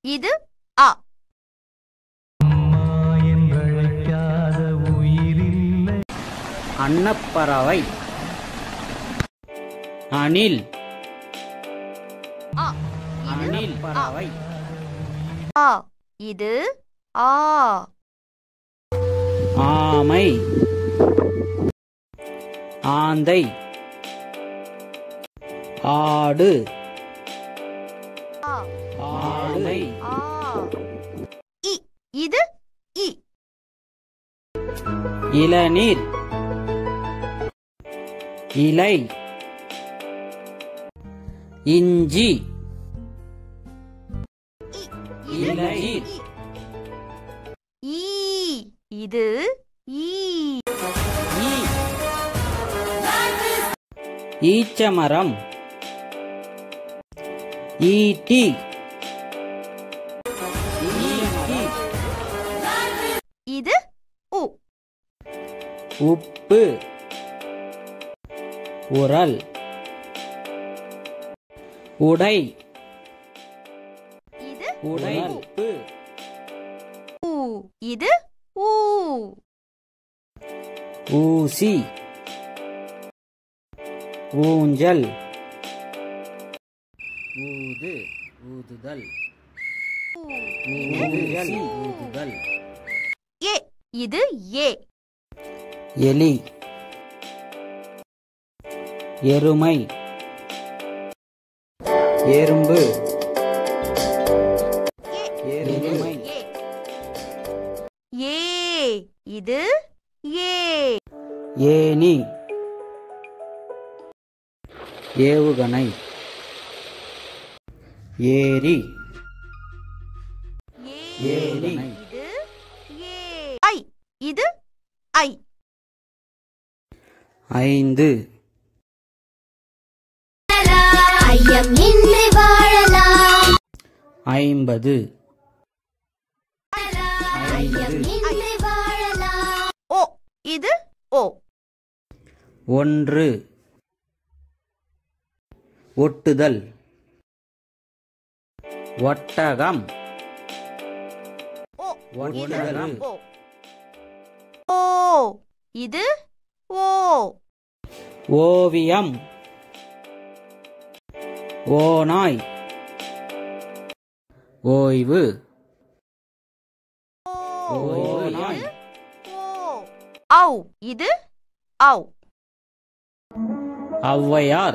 இது அ என்றழைக்காத உயிரில்லை அன்னப்பறவை அணில் அ அணில் பறவை ஆ இது ஆ ஆமை ஆந்தை ஆடு ஆ ஆடை ஆ இ இது இ இளநீர் இலை இஞ்சி இ இது இளநீர் இ ஈ இது ஈ ஈ ஈச்சமரம் ஈட்டி ஈட்டி இது உ உப்பு உரல் உடை இது உடை உப்பு ஊ இது ஊ ஊசி ஊஞ்சல் ஊது ஊதுதல் ஊ. ஊதுதல் ஊதுதல் ஏ இது ஏ எலி எருமை எறும்பு ஏ எருமை ஏ ஏ இது ஏ ஏனி ஏவுகணை ஏரி ஏ ஏரி. இது ஏ ஐ இது ஐ ஐந்து ஐயம் இன்றி வாழலாம் ஐம்பது ஐயம் இன்றி வாழலாம் ஓ இது ஓ ஒன்று ஒட்டுதல் ஒட்டகம் ஓ ஒட்டகம் ஓ ஓ இது ஓ ஓவியம் ஓநாய் ஓய்வு ஓ ஓநாய் ஓ ஔ இது ஔ ஔவையார்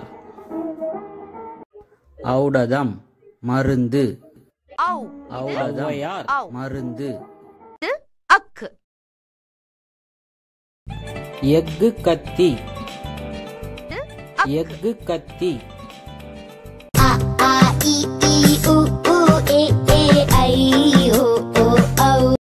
ஔடதம் மருந்து ஔ இது ஔவையார் ஔ. மருந்து அக்கு எஃகு கத்தி இது அக்கு எஃகு கத்தி